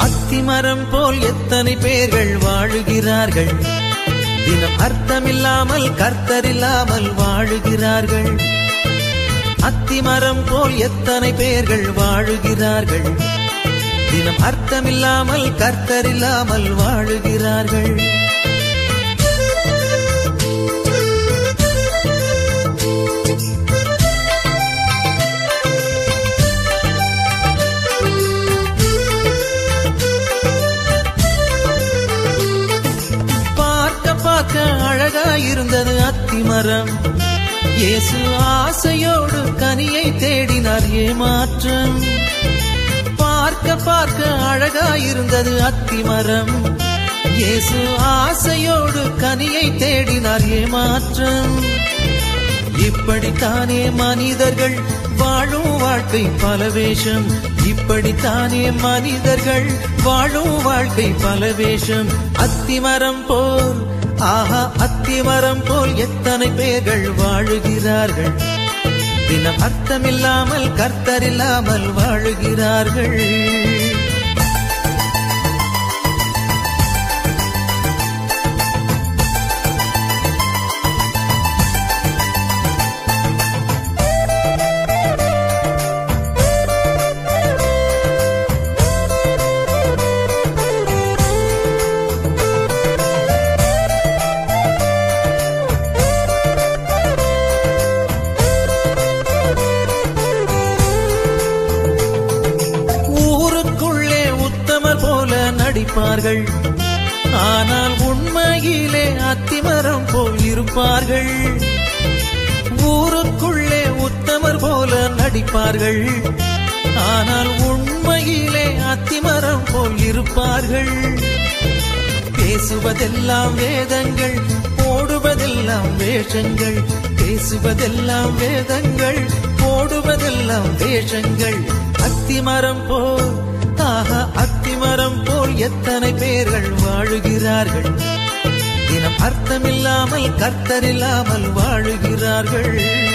அத்திமரம் போல் எத்தனை பேர்கள் வாழுகிறார்கள் தினம் அர்த்தமில்லாமல் கர்த்தரில்லாமல் வாழுகிறார்கள் அத்திமரம் போல் எத்தனை பேர்கள் வாழுகிறார்கள் தினம் அர்த்தமில்லாமல் கர்த்தரில்லாமல் வாழுகிறார்கள் பார்க்க பார்க்க அழகாயிருந்தது அத்திமரம் இயேசு ஆசையோடு கனியை தேடினார் ஏமாற்றம் பார்க்க பார்க்க அழகாயிருந்தது அத்திமரம் இயேசு ஆசையோடு கனியை தேடினார் ஏமாற்றம் இப்படித்தானே மனிதர்கள் வாழும் வாழ்க்கை பல வேஷம் இப்படித்தானே மனிதர்கள் வாழும் வாழ்க்கை பல வேஷம் அத்திமரம் போல் ஆஹா அத்திமரம் போல் எத்தனை பேர்கள் வாழுகிறார்கள் தினம் அர்த்தமில்லாமல் கர்த்தரில்லாமல் வாழுகிறார்கள் ஊருக்குள்ளே உத்தமர் போல நடிப்பார்கள் ஆனால் உண்மையிலே அத்திமரம் போல் இருப்பார்கள் ஊருக்குள்ளே உத்தமர் போல நடிப்பார்கள் ஆனால் உண்மையிலே அத்திமரம் போல் இருப்பார்கள் பேசுவதெல்லாம் வேதங்கள் போடுவதெல்லாம் வேஷங்கள் பேசுவதெல்லாம் வேதங்கள் போடுவதெல்லாம் வேஷங்கள் அத்திமரம் போல் ஆஹா அத்திமரம் போல் எத்தனை பேர்கள் வாழுகிறார்கள் தினம் அர்த்தமில்லாமல் கர்த்தரில்லாமல் வாழுகிறார்கள்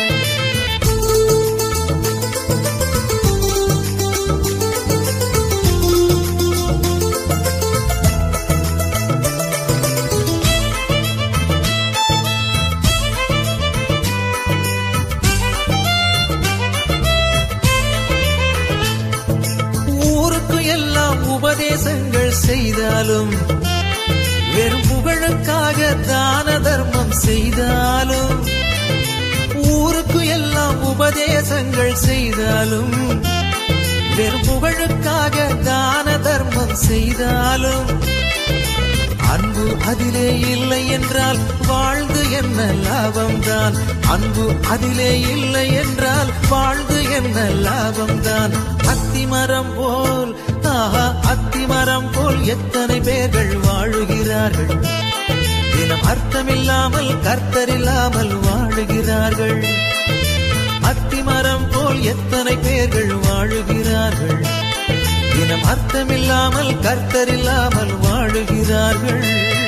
ஊருக்கு எல்லாம் உபதேசங்கள் செய்தாலும் வெறும் புகழுக்காக தான தர்மம் செய்தாலும் ஊருக்கு எல்லாம் உபதேசங்கள் செய்தாலும் வெறும் புகழுக்காக தான தர்மம் செய்தாலும் அன்பு அதிலே இல்லை என்றால் வாழ்ந்து என்ன லாபம்தான் அன்பு அதிலே இல்லை என்றால் வாழ்ந்து என்ன லாபம்தான் அத்திமரம் போல் ஆஹா அத்திமரம் போல் எத்தனை பேர்கள் வாழுகிறார்கள் தினம் அர்த்தமில்லாமல் கர்த்தரில்லாமல் வாழுகிறார்கள் அத்திமரம் போல் எத்தனை பேர்கள் வாழுகிறார்கள் தினம் அர்த்தமில்லாமல் கர்த்தரில்லாமல் வாழுகிறார்கள்